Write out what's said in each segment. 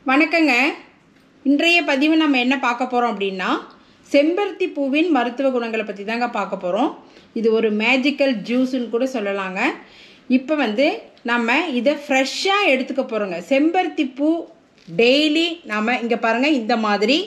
வணக்கங்க இன்றைய பதிவு நம்ம என்ன பார்க்க போகிறோம் அப்படின்னா செம்பருத்தி பூவின் மருத்துவ குணங்களை பற்றி தாங்க பார்க்க போகிறோம் இது ஒரு மேஜிக்கல் ஜூஸ்ன்னு கூட சொல்லலாங்க இப்போ வந்து நம்ம இதை ஃப்ரெஷ்ஷாக எடுத்துக்க போகிறோங்க செம்பருத்தி பூ டெய்லி நாம் இங்கே பாருங்கள் இந்த மாதிரி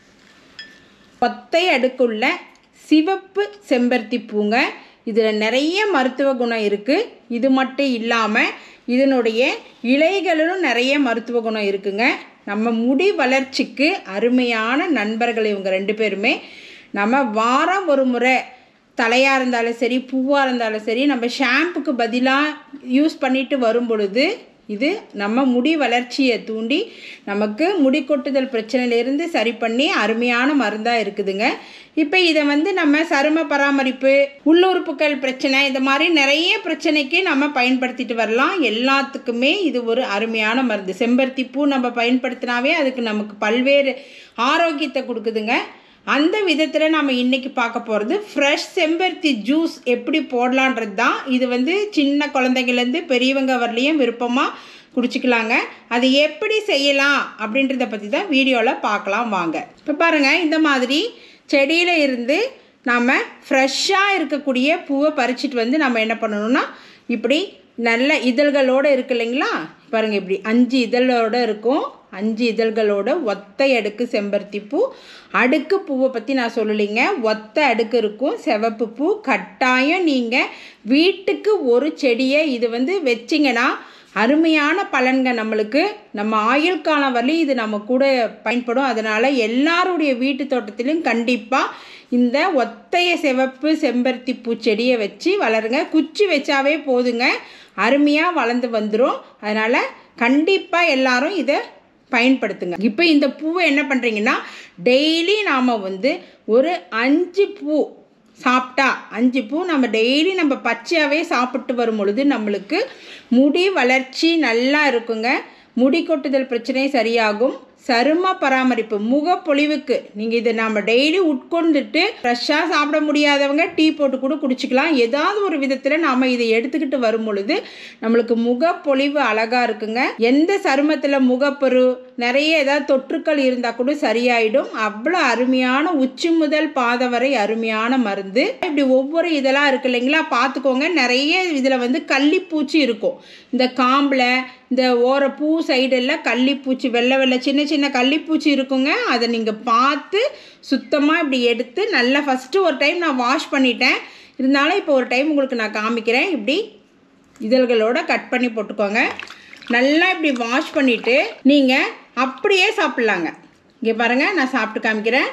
ஒத்தை அடுக்குள்ள சிவப்பு செம்பருத்தி பூங்க இதில் நிறைய மருத்துவ குணம் இருக்குது இது மட்டும் இல்லாமல் இதனுடைய இலைகளிலும் நிறைய மருத்துவ குணம் இருக்குங்க நம்ம முடி வளர்ச்சிக்கு அருமையான நண்பர்கள் இவங்க ரெண்டு பேருமே நம்ம வாரம் ஒரு முறை தலையாக இருந்தாலும் சரி பூவாக இருந்தாலும் சரி நம்ம ஷாம்புக்கு பதிலாக யூஸ் பண்ணிட்டு வரும் பொழுது இது நம்ம முடி வளர்ச்சியை தூண்டி நமக்கு முடி கொட்டுதல் பிரச்சனையிலேருந்து சரி பண்ணி அருமையான மருந்தாக இருக்குதுங்க இப்போ இதை வந்து நம்ம சரும பராமரிப்பு உள்ளுறுப்புகள் பிரச்சனை இந்த மாதிரி நிறைய பிரச்சனைக்கு நம்ம பயன்படுத்திட்டு வரலாம் எல்லாத்துக்குமே இது ஒரு அருமையான மருந்து செம்பருத்தி பூ நம்ம பயன்படுத்தினாவே அதுக்கு நமக்கு பல்வேறு ஆரோக்கியத்தை கொடுக்குதுங்க அந்த விதத்தில் நம்ம இன்றைக்கி பார்க்க போகிறது ஃப்ரெஷ் செம்பருத்தி ஜூஸ் எப்படி போடலான்றது தான் இது வந்து சின்ன குழந்தைங்கள்லேருந்து பெரியவங்க வரலையும் விருப்பமாக குடிச்சிக்கலாங்க அது எப்படி செய்யலாம் அப்படின்றத பற்றி தான் வீடியோவில் பார்க்கலாம் வாங்க இப்போ பாருங்கள் இந்த மாதிரி செடியில் இருந்து நாம் ஃப்ரெஷ்ஷாக இருக்கக்கூடிய பூவை பறிச்சிட்டு வந்து நம்ம என்ன பண்ணணும்னா இப்படி நல்ல இதழ்களோடு இருக்கு இல்லைங்களா பாருங்கள் இப்படி அஞ்சு இதழோடு இருக்கும் அஞ்சு இதழ்களோட ஒத்த அடுக்கு செம்பருத்தி பூ அடுக்கு பூவை பற்றி நான் சொல்லலைங்க ஒத்த அடுக்கு இருக்கும் சிவப்பு பூ கட்டாயம் நீங்கள் வீட்டுக்கு ஒரு செடியை இது வந்து வச்சிங்கன்னா அருமையான பலன்கள் நம்மளுக்கு நம்ம ஆயுள் காலம் வரலையும் இது நம்ம கூட பயன்படும் அதனால் எல்லாருடைய வீட்டு தோட்டத்திலையும் கண்டிப்பாக இந்த ஒத்தைய சிவப்பு செம்பருத்தி பூச்செடியை வச்சு வளருங்க குச்சி வச்சாவே போதுங்க அருமையாக வளர்ந்து வந்துடும் அதனால் கண்டிப்பாக எல்லாரும் இதை பயன்படுத்துங்க இப்போ இந்த பூவை என்ன பண்ணுறீங்கன்னா டெய்லி நாம் வந்து ஒரு அஞ்சு பூ சாப்பிட்டா அஞ்சு பூ நம்ம டெய்லி நம்ம பச்சையாகவே சாப்பிட்டு வரும் பொழுது நம்மளுக்கு முடி வளர்ச்சி நல்லா இருக்குங்க முடி கொட்டுதல் பிரச்சனை சரியாகும் சரும பராமரிப்பு முகப்பொழிவுக்கு நீங்கள் இதை நம்ம டெய்லி உட்கொண்டுட்டு ஃப்ரெஷ்ஷாக சாப்பிட முடியாதவங்க டீ போட்டு கூட குடிச்சிக்கலாம் ஏதாவது ஒரு விதத்தில் நாம் இதை எடுத்துக்கிட்டு வரும் பொழுது நம்மளுக்கு முகப்பொழிவு அழகாக இருக்குங்க எந்த சருமத்தில் முகப்பரு நிறைய ஏதாவது தொற்றுக்கள் இருந்தால் கூட சரியாயிடும் அவ்வளோ அருமையான உச்சி முதல் பாதம் வரை அருமையான மருந்து இப்படி ஒவ்வொரு இதெல்லாம் இருக்கு இல்லைங்களா பார்த்துக்கோங்க நிறைய இதில் வந்து கள்ளிப்பூச்சி இருக்கும் இந்த காம்பில் இந்த ஓர பூ சைடெல்லாம் கள்ளிப்பூச்சி வெள்ளை வெள்ளை சின்ன சின்ன கள்ளிப்பூச்சி இருக்குங்க அதை நீங்கள் பார்த்து சுத்தமாக இப்படி எடுத்து நல்லா ஃபஸ்ட்டு ஒரு டைம் நான் வாஷ் பண்ணிட்டேன் இருந்தாலும் இப்போ ஒரு டைம் உங்களுக்கு நான் காமிக்கிறேன் இப்படி இதழ்களோட கட் பண்ணி போட்டுக்கோங்க நல்லா இப்படி வாஷ் பண்ணிவிட்டு நீங்கள் அப்படியே சாப்பிட்லாங்க இங்கே பாருங்கள் நான் சாப்பிட்டு காமிக்கிறேன்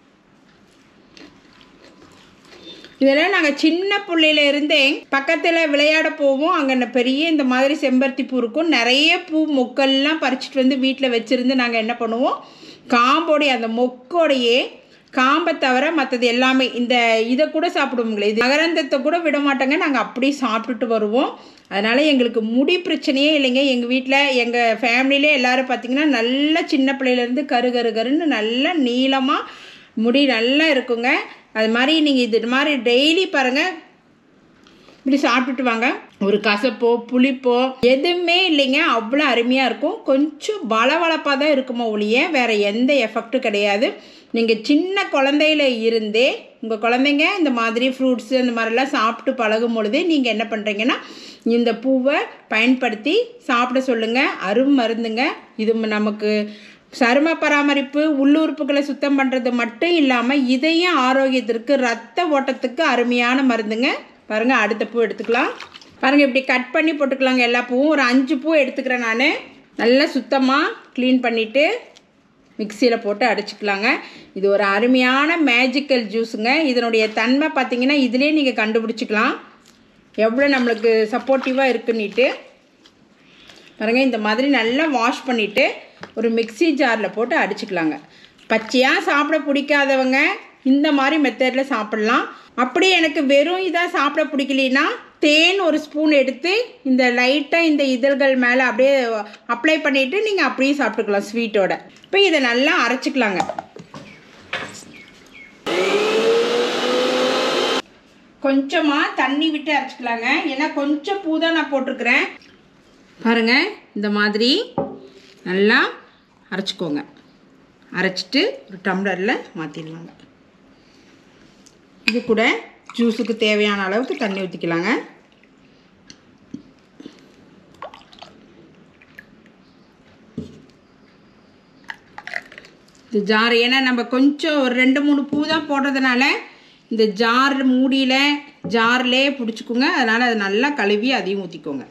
இதெல்லாம் நாங்கள் சின்ன பிள்ளையில இருந்தே பக்கத்தில் விளையாட போவோம் அங்கே பெரிய இந்த மாதிரி செம்பருத்தி பூ இருக்கும் நிறைய பூ மொக்கெல்லாம் பறிச்சிட்டு வந்து வீட்டில் வச்சுருந்து நாங்கள் என்ன பண்ணுவோம் காம்போடைய அந்த மொக்கோடையே காம்பை தவிர மற்றது எல்லாமே இந்த இதை கூட சாப்பிடுவோங்களே இது மகரந்தத்தை கூட விட மாட்டோங்க நாங்கள் அப்படியே சாப்பிட்டுட்டு வருவோம் அதனால் எங்களுக்கு முடி பிரச்சனையே இல்லைங்க எங்கள் வீட்டில் எங்கள் ஃபேமிலியிலே எல்லோரும் பார்த்திங்கன்னா நல்ல சின்ன பிள்ளையிலேருந்து கரு கரு கருன்னு நல்ல நீளமாக முடி நல்லா இருக்குங்க அது மாதிரி நீங்கள் இது மாதிரி டெய்லி பாருங்கள் இப்படி சாப்பிட்டுட்டு வாங்க ஒரு கசப்போ புளிப்போ எதுவுமே இல்லைங்க அவ்வளோ அருமையாக இருக்கும் கொஞ்சம் வளவளப்பாக தான் இருக்குமோ ஒழிய வேறு எந்த எஃபெக்ட்டும் கிடையாது நீங்கள் சின்ன குழந்தையில இருந்தே உங்கள் குழந்தைங்க இந்த மாதிரி ஃப்ரூட்ஸு இந்த மாதிரிலாம் சாப்பிட்டு பழகும் பொழுதே நீங்கள் என்ன பண்ணுறீங்கன்னா இந்த பூவை பயன்படுத்தி சாப்பிட சொல்லுங்கள் அரும் மருந்துங்க இது நமக்கு சரும பராமரிப்பு உள்ளுறுப்புகளை சுத்தம் பண்ணுறது மட்டும் இல்லாமல் இதய ஆரோக்கியத்திற்கு ரத்த ஓட்டத்துக்கு அருமையான மருந்துங்க பாருங்கள் அடுத்த பூ எடுத்துக்கலாம் பாருங்கள் இப்படி கட் பண்ணி போட்டுக்கலாங்க எல்லா பூவும் ஒரு அஞ்சு பூ எடுத்துக்கிறேன் நான் நல்லா சுத்தமாக க்ளீன் பண்ணிவிட்டு மிக்சியில் போட்டு அடிச்சுக்கலாங்க இது ஒரு அருமையான மேஜிக்கல் ஜூஸுங்க இதனுடைய தன்மை பார்த்திங்கன்னா இதிலே நீங்கள் கண்டுபிடிச்சிக்கலாம் எவ்வளோ நம்மளுக்கு சப்போர்ட்டிவாக இருக்குன்னுட்டு பாருங்கள் இந்த மாதிரி நல்லா வாஷ் பண்ணிவிட்டு ஒரு மிக்சி ஜாரில் போட்டு அடிச்சுக்கலாங்க பச்சையாக சாப்பிட பிடிக்காதவங்க இந்த மாதிரி மெத்தடில் சாப்பிட்லாம் அப்படி எனக்கு வெறும் இதாக சாப்பிட பிடிக்கலனா தேன் ஒரு ஸ்பூன் எடுத்து இந்த லைட்டாக இந்த இதழ்கள் மேலே அப்படியே அப்ளை பண்ணிவிட்டு நீங்கள் அப்படியே சாப்பிட்டுக்கலாம் ஸ்வீட்டோட இப்போ இதை நல்லா அரைச்சிக்கலாங்க கொஞ்சமாக தண்ணி விட்டு அரைச்சிக்கலாங்க ஏன்னா கொஞ்சம் பூ தான் நான் போட்டிருக்கிறேன் பாருங்கள் இந்த மாதிரி நல்லா அரைச்சிக்கோங்க அரைச்சிட்டு ஒரு டம்ளரில் மாற்றிடலாங்க இது கூட ஜூஸுக்கு தேவையான அளவுக்கு தண்ணி ஊற்றிக்கலாங்க இந்த ஜார் ஏன்னா நம்ம கொஞ்சம் ஒரு ரெண்டு மூணு பூ தான் போடுறதுனால இந்த ஜார் மூடியில் ஜார்லேயே பிடிச்சிக்கோங்க அதனால் அதை நல்லா கழுவி அதையும் ஊற்றிக்கோங்க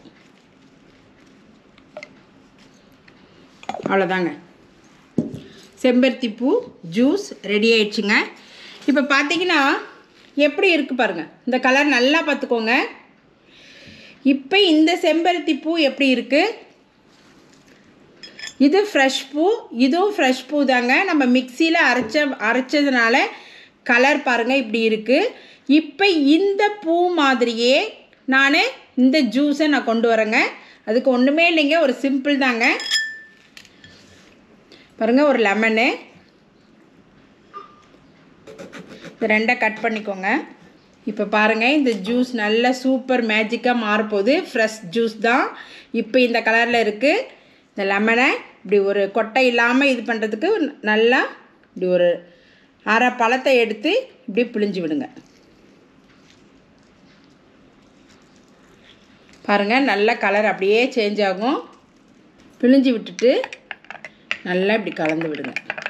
அவ்வளோதாங்க செம்பருத்தி பூ ஜூஸ் ரெடி ஆயிடுச்சுங்க இப்போ பார்த்தீங்கன்னா எப்படி இருக்குது பாருங்கள் இந்த கலர் நல்லா பார்த்துக்கோங்க இப்போ இந்த செம்பருத்தி பூ எப்படி இருக்குது இது ஃப்ரெஷ் பூ இதுவும் ஃப்ரெஷ் பூ தாங்க நம்ம மிக்சியில் அரைச்ச அரைச்சதுனால கலர் பாருங்கள் இப்படி இருக்குது இப்போ இந்த பூ மாதிரியே நான் இந்த ஜூஸை நான் கொண்டு வரேங்க அதுக்கு ஒன்றுமே இல்லைங்க ஒரு சிம்பிள் தாங்க பாருங்கள் ஒரு லெமனு இது ரெண்டை கட் பண்ணிக்கோங்க இப்போ பாருங்கள் இந்த ஜூஸ் நல்ல சூப்பர் மேஜிக்காக மாறப்போகுது ஃப்ரெஷ் ஜூஸ் தான் இப்போ இந்த கலரில் இருக்குது இந்த லெமனை இப்படி ஒரு கொட்டை இல்லாமல் இது பண்ணுறதுக்கு நல்லா இப்படி ஒரு அரை பழத்தை எடுத்து இப்படி பிழிஞ்சு விடுங்க பாருங்கள் நல்ல கலர் அப்படியே சேஞ்ச் ஆகும் பிழிஞ்சு விட்டுட்டு நல்லா இப்படி கலந்து விடுங்க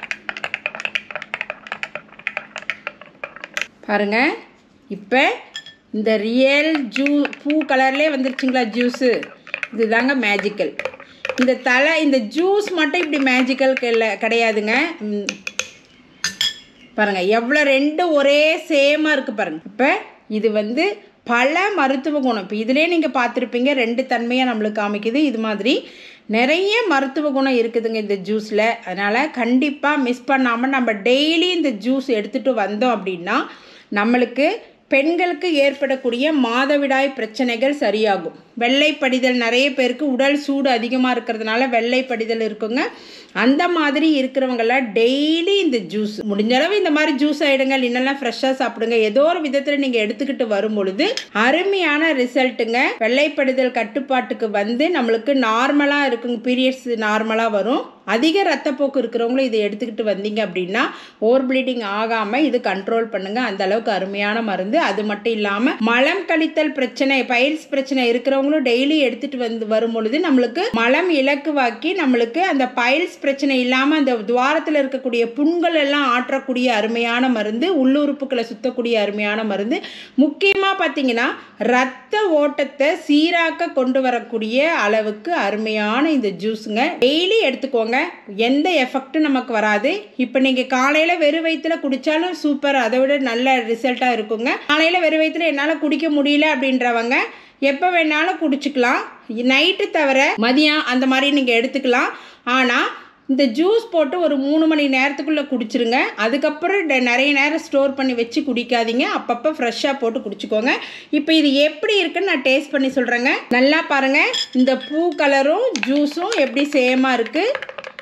பாருங்க இப்போ இந்த ரியல் ஜூ பூ கலர்லேயே வந்துருச்சுங்களா ஜூஸு இதுதாங்க மேஜிக்கல் இந்த தலை இந்த ஜூஸ் மட்டும் இப்படி மேஜிக்கல் கிடையாதுங்க ம். பாருங்க எவ்வளோ ரெண்டும் ஒரே சேமாக இருக்குது பாருங்க இப்போ இது வந்து பல மருத்துவ குணம் இப்போ இதிலே நீங்கள் பார்த்துருப்பீங்க ரெண்டு தன்மையாக நம்மளுக்கு காமிக்குது இது மாதிரி நிறைய மருத்துவ குணம் இருக்குதுங்க இந்த ஜூஸில் அதனால் கண்டிப்பாக மிஸ் பண்ணாமல் நம்ம டெய்லி இந்த ஜூஸ் எடுத்துகிட்டு வந்தோம் அப்படின்னா நம்மளுக்கு பெண்களுக்கு ஏற்படக்கூடிய மாதவிடாய் பிரச்சனைகள் சரியாகும் வெள்ளை படிதல் நிறைய பேருக்கு உடல் சூடு அதிகமாக இருக்கிறதுனால வெள்ளை படிதல் இருக்குங்க அந்த மாதிரி இருக்கிறவங்கெல்லாம் டெய்லி இந்த ஜூஸ் முடிஞ்ச அளவு இந்த மாதிரி ஜூஸ் ஆகிடுங்க இல்லைன்னா ஃப்ரெஷ்ஷாக சாப்பிடுங்க ஏதோ ஒரு விதத்தில் நீங்கள் எடுத்துக்கிட்டு வரும் பொழுது அருமையான ரிசல்ட்டுங்க வெள்ளைப்படுதல் கட்டுப்பாட்டுக்கு வந்து நம்மளுக்கு நார்மலாக இருக்குங்க பீரியட்ஸ் நார்மலாக வரும் அதிக ரத்தப்போக்கு இருக்கிறவங்களும் இதை எடுத்துக்கிட்டு வந்தீங்க அப்படின்னா ஓவர் ப்ளீடிங் ஆகாமல் இது கண்ட்ரோல் பண்ணுங்க அந்த அளவுக்கு அருமையான மருந்து அது மட்டும் இல்லாமல் மலம் கழித்தல் பிரச்சனை பைல்ஸ் பிரச்சனை இருக்கிறவங்களும் டெய்லி எடுத்துட்டு வந்து வரும் பொழுது நம்மளுக்கு மலம் இலக்குவாக்கி நம்மளுக்கு அந்த பைல்ஸ் பிரச்சனை இல்லாமல் அந்த துவாரத்தில் இருக்கக்கூடிய புண்கள் எல்லாம் ஆற்றக்கூடிய அருமையான மருந்து உள்ளுறுப்புகளை சுத்தக்கூடிய அருமையான மருந்து முக்கியமாக பார்த்தீங்கன்னா ரத்த ஓட்டத்தை சீராக்க கொண்டு வரக்கூடிய அளவுக்கு அருமையான இந்த ஜூஸுங்க டெய்லி எடுத்துக்கோங்க எந்த எஃபெக்ட்டும் நமக்கு வராது இப்போ நீங்கள் காலையில் வெறும் வயிற்றுல குடித்தாலும் சூப்பர் அதை விட நல்ல ரிசல்ட்டாக இருக்குங்க காலையில் வெறும் வயிற்றுல என்னால் குடிக்க முடியல அப்படின்றவங்க எப்போ வேணாலும் குடிச்சுக்கலாம் நைட்டு தவிர மதியம் அந்த மாதிரி நீங்கள் எடுத்துக்கலாம் ஆனால் இந்த ஜூஸ் போட்டு ஒரு மூணு மணி நேரத்துக்குள்ளே குடிச்சிருங்க அதுக்கப்புறம் டெ- நிறைய நேரம் ஸ்டோர் பண்ணி வச்சு குடிக்காதீங்க அப்பப்போ ஃப்ரெஷ்ஷாக போட்டு குடிச்சுக்கோங்க இப்போ இது எப்படி இருக்குன்னு நான் டேஸ்ட் பண்ணி சொல்கிறேங்க நல்லா பாருங்கள் இந்த பூ கலரும் ஜூஸும் எப்படி சேமாக இருக்குது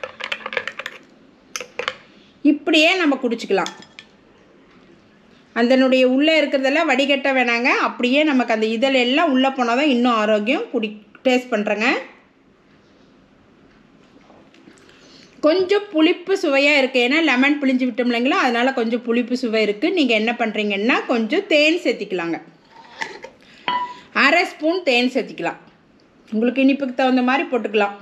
இப்படியே நம்ம குடிச்சுக்கலாம் அதனுடைய உள்ளே இருக்கிறதெல்லாம் வடிகட்ட வேணாங்க அப்படியே நமக்கு அந்த இதழ் எல்லாம் உள்ளே போனால் தான் இன்னும் ஆரோக்கியம் குடி டேஸ்ட் பண்ணுறேங்க கொஞ்சம் புளிப்பு சுவையாக இருக்குது ஏன்னா லெமன் பிழிஞ்சு விட்டோம் இல்லைங்களா அதனால் கொஞ்சம் புளிப்பு சுவை இருக்குது நீங்கள் என்ன பண்ணுறீங்கன்னா கொஞ்சம் தேன் சேர்த்திக்கலாங்க அரை ஸ்பூன் தேன் சேர்த்திக்கலாம் உங்களுக்கு இனிப்புக்கு தகுந்த மாதிரி போட்டுக்கலாம்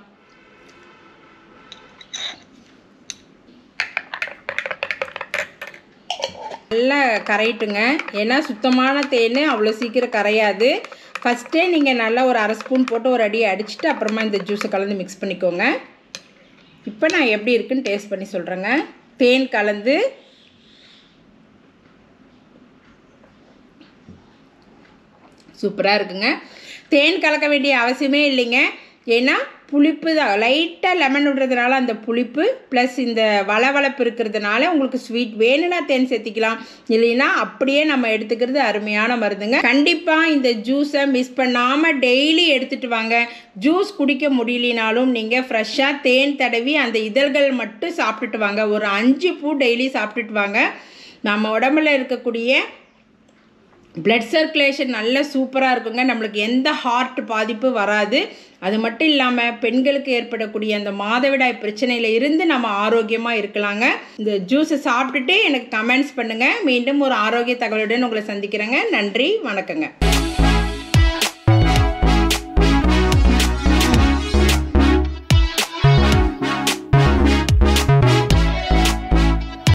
நல்லா கரையிட்டுங்க ஏன்னா சுத்தமான தேன் அவ்வளோ சீக்கிரம் கரையாது ஃபஸ்ட்டே நீங்கள் நல்லா ஒரு அரை ஸ்பூன் போட்டு ஒரு அடி அடிச்சுட்டு அப்புறமா இந்த ஜூஸை கலந்து மிக்ஸ் பண்ணிக்கோங்க இப்போ நான் எப்படி இருக்குன்னு டேஸ்ட் பண்ணி சொல்கிறேங்க தேன் கலந்து சூப்பராக இருக்குங்க தேன் கலக்க வேண்டிய அவசியமே இல்லைங்க ஏன்னா புளிப்பு தான் லைட்டாக லெமன் விடுறதுனால அந்த புளிப்பு ப்ளஸ் இந்த வளவளப்பு இருக்கிறதுனால உங்களுக்கு ஸ்வீட் வேணும்னா தேன் சேர்த்திக்கலாம் இல்லைன்னா அப்படியே நம்ம எடுத்துக்கிறது அருமையான மருந்துங்க கண்டிப்பாக இந்த ஜூஸை மிஸ் பண்ணாமல் டெய்லி எடுத்துகிட்டு வாங்க ஜூஸ் குடிக்க முடியலினாலும் நீங்கள் ஃப்ரெஷ்ஷாக தேன் தடவி அந்த இதழ்கள் மட்டும் சாப்பிட்டுட்டு வாங்க ஒரு அஞ்சு பூ டெய்லி சாப்பிட்டுட்டு வாங்க நம்ம உடம்புல இருக்கக்கூடிய பிளட் சர்க்குலேஷன் நல்ல சூப்பராக இருக்குங்க நம்மளுக்கு எந்த ஹார்ட் பாதிப்பு வராது அது மட்டும் இல்லாமல் பெண்களுக்கு ஏற்படக்கூடிய அந்த மாதவிடாய் பிரச்சனையில் இருந்து நம்ம ஆரோக்கியமாக இருக்கலாங்க இந்த ஜூஸை சாப்பிட்டுட்டு எனக்கு கமெண்ட்ஸ் பண்ணுங்கள் மீண்டும் ஒரு ஆரோக்கிய தகவலுடன் உங்களை சந்திக்கிறேங்க நன்றி வணக்கங்க